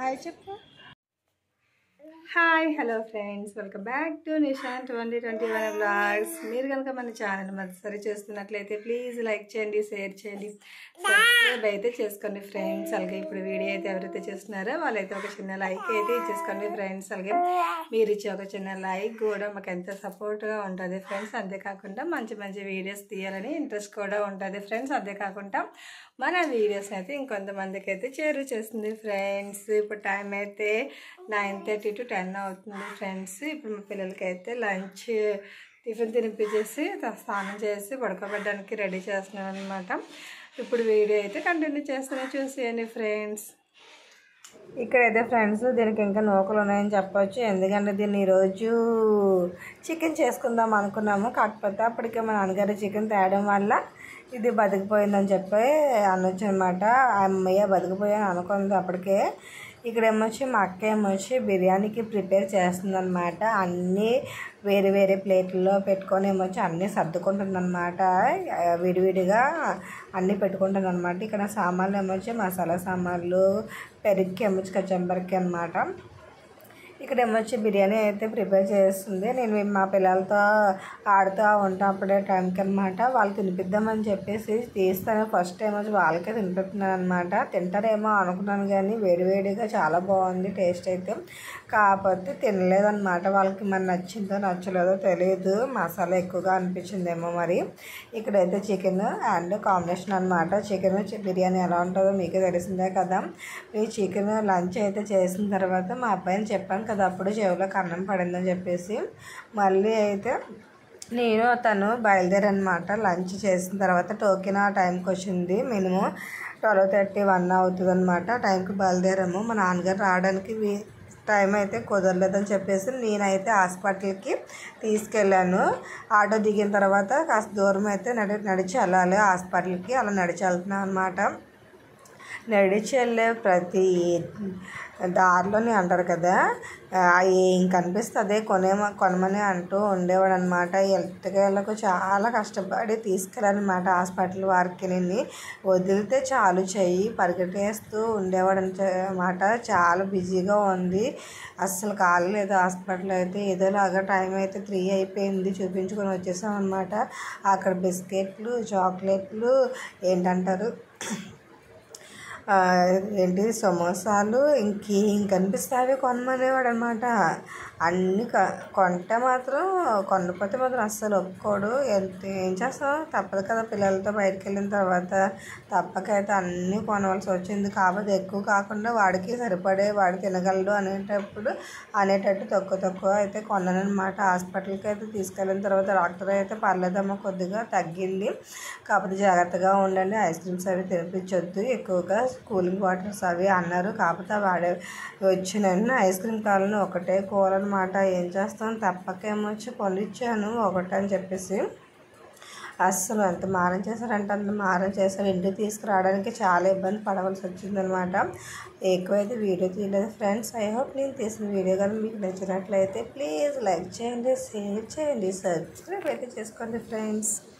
hi చెప్పు hi hello friends welcome back to Nishan twenty twenty one blogs మీరు కనుక మన ఛానల్ మొదటిసారి చూస్తున్నట్లయితే ప్లీజ్ లైక్ చేయండి షేర్ చేయండి సబ్స్క్రైబ్ అయితే చేసుకోండి ఫ్రెండ్స్ అలాగే ఇప్పుడు వీడియో అయితే ఎవరైతే చూస్తున్నారో వాళ్ళైతే ఒక చిన్న లైక్ అయితే ఇచ్చేసుకోండి ఫ్రెండ్స్ అలాగే మీరు ఇచ్చే ఒక చిన్న లైక్ కూడా మాకు ఎంత సపోర్ట్గా ఉంటుంది ఫ్రెండ్స్ అంతేకాకుండా మంచి మంచి వీడియోస్ తీయాలని ఇంట్రెస్ట్ కూడా ఉంటుంది ఫ్రెండ్స్ అంతేకాకుండా మన వీడియోస్ అయితే ఇంకొంతమందికి అయితే చేరు చేస్తుంది ఫ్రెండ్స్ ఇప్పుడు టైం అయితే నైన్ థర్టీ టు టెన్ అవుతుంది ఫ్రెండ్స్ ఇప్పుడు మా పిల్లలకి అయితే లంచ్ టిఫిన్ తినిపించేసి త- స్నానం చేసి పడుకోబెట్టడానికి రెడీ చేస్తున్నాను అనమాట ఇప్పుడు వీడియో అయితే కంటిన్యూ చేస్తూనే చూసేయండి ఫ్రెండ్స్ ఇక్కడైతే ఫ్రెండ్స్ దీనికి ఇంకా నూకలు ఉన్నాయని చెప్పొచ్చు ఎందుకంటే దీన్ని ఈరోజు చికెన్ చేసుకుందాం అనుకున్నాము కాకపోతే అప్పటికే మా నాన్నగారు చికెన్ తేయడం వల్ల ఇది బతికిపోయిందని చెప్పి అనొచ్చు అనమాట అమ్మయ్య బతికిపోయాను అనుకుంది అప్పటికే ఇక్కడ ఏమొచ్చి మా అక్క ఏమొచ్చి బిర్యానీకి ప్రిపేర్ చేస్తుంది అనమాట అన్నీ వేరే వేరే ప్లేట్లలో పెట్టుకొని ఏమొచ్చి అన్నీ సర్దుకుంటుంది అనమాట విడివిడిగా అన్నీ పెట్టుకుంటుంది అనమాట ఇక్కడ సామాన్లు ఏమొచ్చి మసాలా సామాన్లు పెరుగుకి ఏమొచ్చి కచ్చంబరికి అనమాట ఇక్కడ ఏమొచ్చి బిర్యానీ అయితే ప్రిపేర్ చేస్తుంది నేను మా పిల్లలతో ఆడుతూ ఉంటా అప్పుడే టైంకి అనమాట వాళ్ళు తినిపిద్దామని చెప్పేసి తీస్తాను ఫస్ట్ టైం వచ్చి వాళ్ళకే తినిపిస్తున్నాను అనమాట తింటారేమో అనుకున్నాను కానీ వేడివేడిగా చాలా బాగుంది టేస్ట్ అయితే కాకపోతే తినలేదన్నమాట వాళ్ళకి మరి నచ్చిందో నచ్చలేదో తెలియదు మసాలా ఎక్కువగా అనిపించిందేమో మరి ఇక్కడైతే చికెన్ అండ్ కాంబినేషన్ అనమాట చికెన్ బిర్యానీ ఎలా ఉంటుందో మీకే తెలిసిందే కదా ఈ చికెన్ లంచ్ అయితే చేసిన తర్వాత మా అబ్బాయిని చెప్పాను కదా అప్పుడు చెవిలో కన్నం పడిందని చెప్పేసి మళ్ళీ అయితే నేను తను బయలుదేరనమాట లంచ్ చేసిన తర్వాత టోకెన్ ఆ టైంకి వచ్చింది మినిమం ట్వెల్వ్ థర్టీ వన్ అవుతుంది అనమాట టైంకి బయలుదేరాము మా నాన్నగారు రావడానికి వీ- టైం అయితే కుదరలేదని చెప్పేసి నేనైతే హాస్పిటల్కి తీసుకెళ్ళాను ఆటో దిగిన తర్వాత కాస్త దూరం అయితే నడి నడిచి వెళ్ళాలి హాస్పిటల్కి అలా నడిచి వెళ్తున్నాను అనమాట నడిచి వెళ్ళే ప్రతి దారిలోని అంటారు కదా ఆ, ఏం కనిపిస్తే అదే కొనేమ కొనమని అంటూ ఉండేవాడు అనమాట ఎట్టకేళ్ళకు చాలా కష్టపడి తీసుకెళ్ళానమాట హాస్పిటల్ వారికి నేను వదిలితే చాలు చెయ్యి పరిగెట్టేస్తూ ఉండేవాడు అనమాట చాలా బిజీగా ఉంది అస్సలు కాలేదు హాస్పిటల్ అయితే ఏదోలాగా టైం అయితే త్రీ అయిపోయింది చూపించుకొని వచ్చేసాం అనమాట అక్కడ బిస్కెట్లు చాక్లెట్లు ఏంటంటారు ఆ, ఏంటి సమోసాలు ఇంకేం కనిపిస్తావి కొనమనేవాడు అనమాట అన్ని క కొంటే మాత్రం కొనకపోతే మాత్రం అస్సలు ఒప్పుకోడు ఎంత ఏం చేస్తాం తప్పదు కదా పిల్లలతో బయటకు వెళ్ళిన తర్వాత తప్పకైతే అన్నీ కొనవలసి వచ్చింది కాకపోతే ఎక్కువ కాకుండా వాడికి సరిపడే వాడు తినగలడు అనేటప్పుడు అనేటట్టు తక్కువ తక్కువ అయితే కొన్నానమాట హాస్పిటల్కి అయితే తీసుకెళ్ళిన తర్వాత డాక్టర్ అయితే పర్లేదమ్మా కొద్దిగా తగ్గింది కాకపోతే జాగ్రత్తగా ఉండండి ఐస్ క్రీమ్స్ అవి తినిపించొద్దు ఎక్కువగా కూలింగ్ వాటర్స్ అవి అన్నారు కాకపోతే వాడే వచ్చిన ఐస్ క్రీమ్ కావాలని ఒకటే కూర అనమాట ఏం చేస్తాం తప్పకేమొచ్చి కొనిచ్చాను ఒకటే అని చెప్పేసి అస్సలు ఎంత మారం చేశారంటే అంత మారం చేశారు ఇంటికి తీసుకురావడానికి చాలా ఇబ్బంది పడవలసి వచ్చిందనమాట ఎక్కువైతే వీడియో తీయలేదు ఫ్రెండ్స్ ఐ హోప్ నేను తీసిన వీడియో కానీ మీకు నచ్చినట్లయితే ప్లీజ్ లైక్ చేయండి షేర్ చేయండి సబ్స్క్రైబ్ అయితే చేసుకోండి ఫ్రెండ్స్